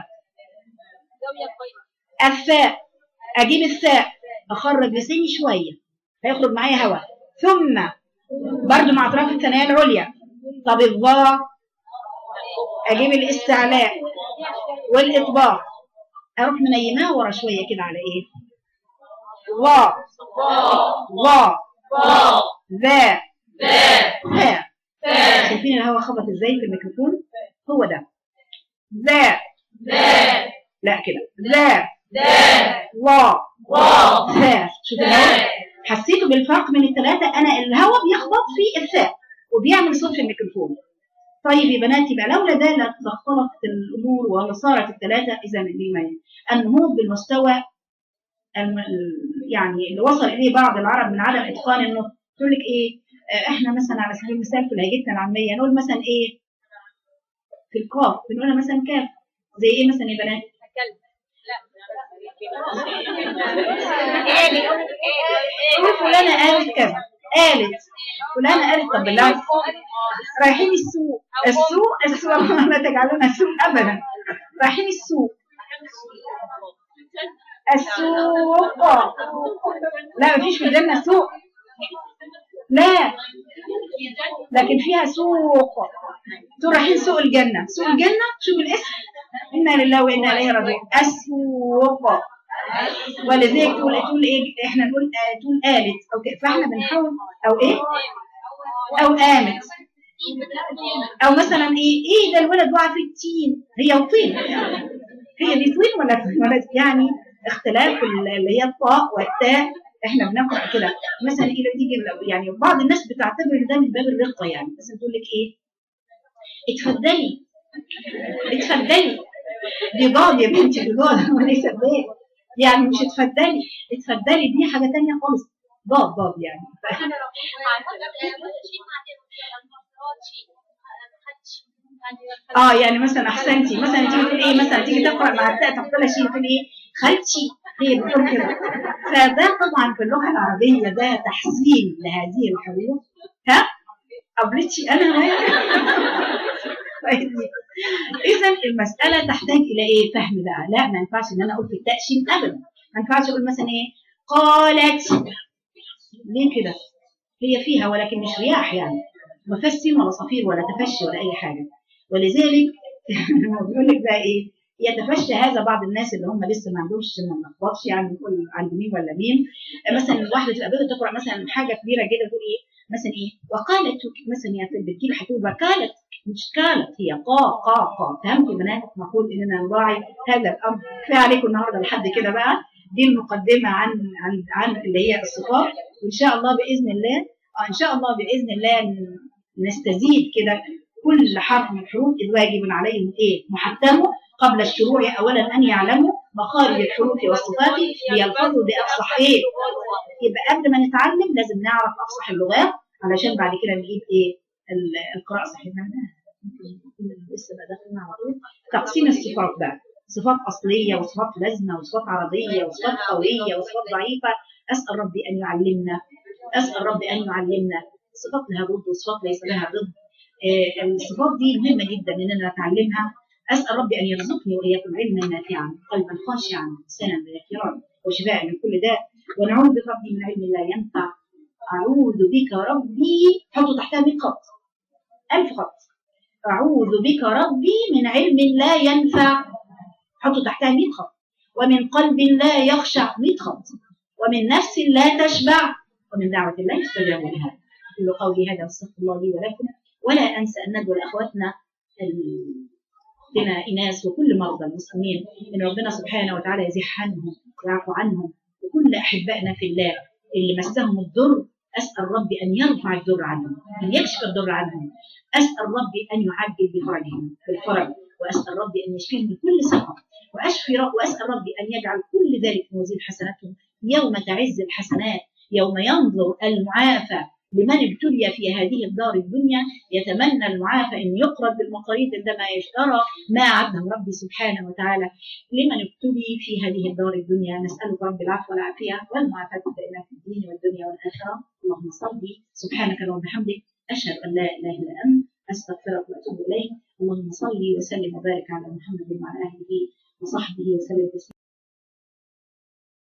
الثاء اجيب الثاء اخرج لساني شويه هيخرج معايا هواء ثم برضو مع اطراف الثنايا العليا طب الضاء اجيب الاستعلاء والاطباق اروح منيماها ورا شويه كده على ايه ضاء ضاء ذا ذا شايفين الهواء خبط ازاي في الميكروفون هو ده ذا لا كده ذا وا ثا شوف الهواء حسيتوا بالفرق من الثلاثه انا الهواء بيخبط في الثاء وبيعمل صوت في الميكروفون طيب يا بنات يبقى لولا ده لاختلطت الامور ولا صارت الثلاثه اذا الإيمان النهوض بالمستوى الم- يعني اللي وصل اليه بعض العرب من عدم اتقان انه تقول لك ايه آه، احنا مثلا على سبيل المثال في لهجتنا العاميه نقول مثلا ايه في القاف بنقولها مثلا كاف زي ايه مثلا يا بنات تقول فلانه قالت كذا قالت فلانه قالت طب بالله رايحين السوق السوق السوق ما تجعلونا سوق ابدا رايحين السوق السوق لا مفيش في الجنه سوق لا لكن فيها سوق انتوا رايحين سوق الجنه سوق الجنه شوف الاسم انا لله وانا اليه راجعون السوق ولذلك تقول تقول ايه احنا نقول آه، تقول قالت او كده فاحنا بنحاول او ايه او قامت او مثلا ايه ايه ده الولد وقع في التين هي وطين هي دي طين ولا ولا يعني اختلاف ال- اللي هي الطاء والتاء احنا بنقرا كده مثلا ايه لما تيجي يعني بعض الناس بتعتبر ان ده من باب الرقه يعني مثلا تقول لك ايه اتفضلي اتفضلي دي ضاد يا بنتي دي ضاد وليس بيه يعني مش اتفضلي اتفضلي دي حاجه تانية خالص ضاد ضاد يعني اه يعني مثلا احسنتي مثلا تيجي تقول ايه مثلا تيجي تقرا مع التاء تقول شيء تقول ايه خالتي هي بتقول كده فده طبعا في اللغه العربيه ده تحسين لهذه الحروف ها قبلتي انا اذا المساله تحتاج الى ايه فهم بقى لا ما ينفعش ان انا اقول في التاء شين ابدا ما ينفعش اقول مثلا ايه قالت ليه كده هي فيها ولكن مش رياح يعني ما فيهاش سين ولا صفير ولا تفشي ولا اي حاجه ولذلك بيقول لك بقى ايه يتفشى هذا بعض الناس اللي هم لسه ما عندهمش ما نخبطش يعني نقول عند مين ولا مين مثلا الواحده تبقى بدها تقرا مثلا حاجه كبيره جدا تقول ايه مثلا ايه وقالت مثلا هي بتجيب هتقول وقالت مش قالت هي قا قا قا فهمتوا يا بنات المفروض اننا نراعي هذا الامر كفايه عليكم النهارده لحد كده بقى دي المقدمه عن عن عن اللي هي الصفات وان شاء الله باذن الله آه، ان شاء الله باذن الله ن- نستزيد كده كل حرف من الحروف إذ واجب عليهم ايه محتمه قبل الشروع اولا ان يعلموا مخارج الحروف والصفات ليلفظوا بافصح ايه يبقى قبل ما نتعلم لازم نعرف افصح اللغات علشان بعد كده نجيب ايه ال- القراءه صحيح لسه بقى داخلين على طول تقسيم الصفات بقى صفات اصليه وصفات لازمه وصفات عرضيه وصفات قويه وصفات ضعيفه اسال ربي ان يعلمنا اسال ربي ان يعلمنا صفات لها ضد وصفات ليس لها ضد آه، الصفات دي مهمه جدا اننا نتعلمها اسال ربي ان يرزقني واياكم علما نافعا قلبا خاشعا لسانا ذاكرا وشفاء من كل داء ونعوذ بربي من علم لا ينفع أعوذ بك ربي حطوا تحتها 100 خط ألف خط أعوذ بك ربي من علم لا ينفع حطوا تحتها 100 خط ومن قلب لا يخشع 100 خط ومن نفس لا تشبع ومن دعوة لا يستجاب لها كل قولي هذا واستغفر الله لي ولكم ولا أنسى أن ندعو لأخواتنا ال- بنا إناس وكل مرضى المسلمين إن ربنا سبحانه وتعالى يزيح عنهم ويعفو عنهم وكل أحبائنا في الله اللي مسهم الضر أسأل ربي أن يرفع الضر عنهم أن يكشف الضر عنهم أسأل ربي أن يعجل بفرجهم بالفرج وأسأل ربي أن يشفيهم من كل سقم وأشفي رب وأسأل ربي أن يجعل كل ذلك في موازين حسناتهم يوم تعز الحسنات يوم ينظر المعافى لمن ابتلي في هذه الدار الدنيا يتمنى المعافى ان يقرب بالمقاريض عندما يشترى ما عبده ربي سبحانه وتعالى لمن ابتلي في هذه الدار الدنيا نسالك رب العفو والعافيه والمعافاه الدائمه في الدين والدنيا والاخره اللهم صل سبحانك اللهم وبحمدك اشهد ان لا اله الا انت استغفرك واتوب اليك اللهم صل وسلم وبارك على محمد وعلى اله وصحبه وسلم تسليما